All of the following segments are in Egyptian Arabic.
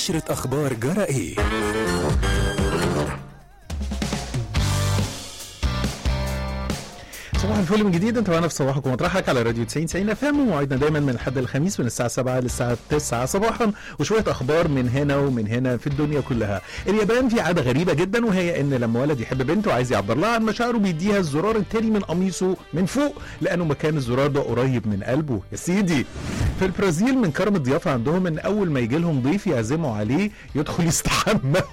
نشرة أخبار جرى إيه صباح الفل من جديد انت معانا في صباحك ومطرحك على راديو 90 90 اف ام وموعدنا دايما من الحد الخميس من الساعه 7 للساعه 9 صباحا وشويه اخبار من هنا ومن هنا في الدنيا كلها. اليابان في عاده غريبه جدا وهي ان لما ولد يحب بنت وعايز يعبر لها عن مشاعره بيديها الزرار التاني من قميصه من فوق لانه مكان الزرار ده قريب من قلبه يا سيدي. في البرازيل من كرم الضيافه عندهم ان اول ما يجي لهم ضيف يعزموا عليه يدخل يستحمى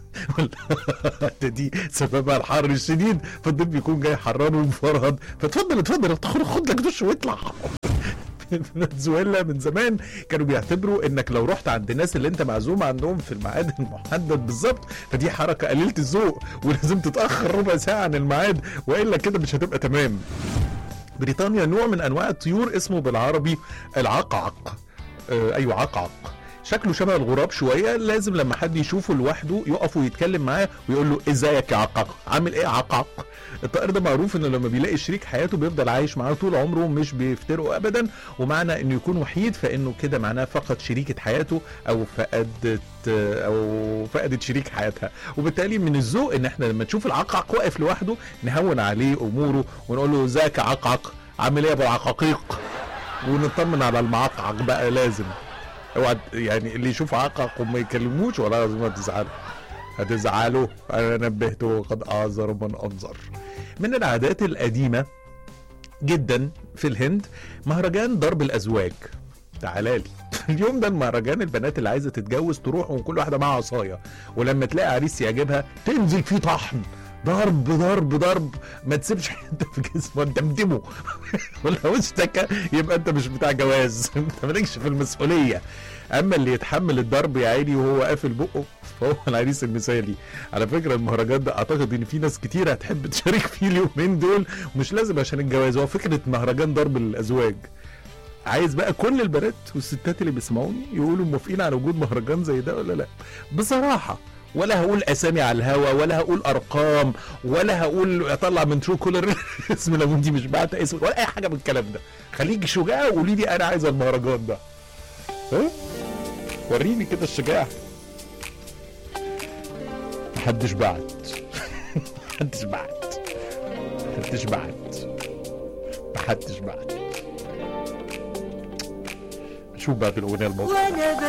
ده دي سببها الحر الشديد فالضيف بيكون جاي حران ومفرهد فتفضل اتفضل خد خد لك دش واطلع في فنزويلا من زمان كانوا بيعتبروا انك لو رحت عند الناس اللي انت معزوم عندهم في الميعاد المحدد بالظبط فدي حركه قليله الذوق ولازم تتاخر ربع ساعه عن الميعاد والا كده مش هتبقى تمام بريطانيا نوع من انواع الطيور اسمه بالعربي العقعق آه ايوه عقعق شكله شبه الغراب شويه لازم لما حد يشوفه لوحده يقف ويتكلم معاه ويقول له ازيك يا عقعق عامل ايه يا عقعق الطائر ده معروف انه لما بيلاقي شريك حياته بيفضل عايش معاه طول عمره مش بيفترقه ابدا ومعنى انه يكون وحيد فانه كده معناه فقد شريكه حياته او فقدت او فقدت شريك حياتها وبالتالي من الذوق ان احنا لما نشوف العقعق واقف لوحده نهون عليه اموره ونقول له ازيك يا عقعق عامل ايه يا ابو عقاقيق ونطمن على المعقعق بقى لازم اوعى يعني اللي يشوف عقق وما يكلموش ولا لازم هتزعلوا هتزعلوا انا نبهته وقد اعذر من انظر من العادات القديمه جدا في الهند مهرجان ضرب الازواج تعالى لي اليوم ده المهرجان البنات اللي عايزه تتجوز تروح وكل واحده معاها عصايه ولما تلاقي عريس يعجبها تنزل فيه طحن ضرب ضرب ضرب ما تسيبش حته في جسمه دمدمه ولو اشتكى يبقى انت مش بتاع جواز انت مالكش في المسؤوليه اما اللي يتحمل الضرب يا عيني وهو قافل بقه فهو العريس المثالي على فكره المهرجان ده اعتقد ان في ناس كتير هتحب تشارك فيه اليومين دول مش لازم عشان الجواز هو فكره مهرجان ضرب الازواج عايز بقى كل البنات والستات اللي بيسمعوني يقولوا موافقين على وجود مهرجان زي ده ولا لا بصراحه ولا هقول اسامي على الهوا ولا هقول ارقام ولا هقول اطلع من ترو كولر اسم لو انت مش بعت اسم ولا اي حاجه من الكلام ده خليكي شجاعه وقولي لي انا عايزه المهرجان ده ها وريني كده الشجاعه محدش بعت محدش بعت محدش بعت محدش بعت نشوف بقى في الاغنيه الموضوع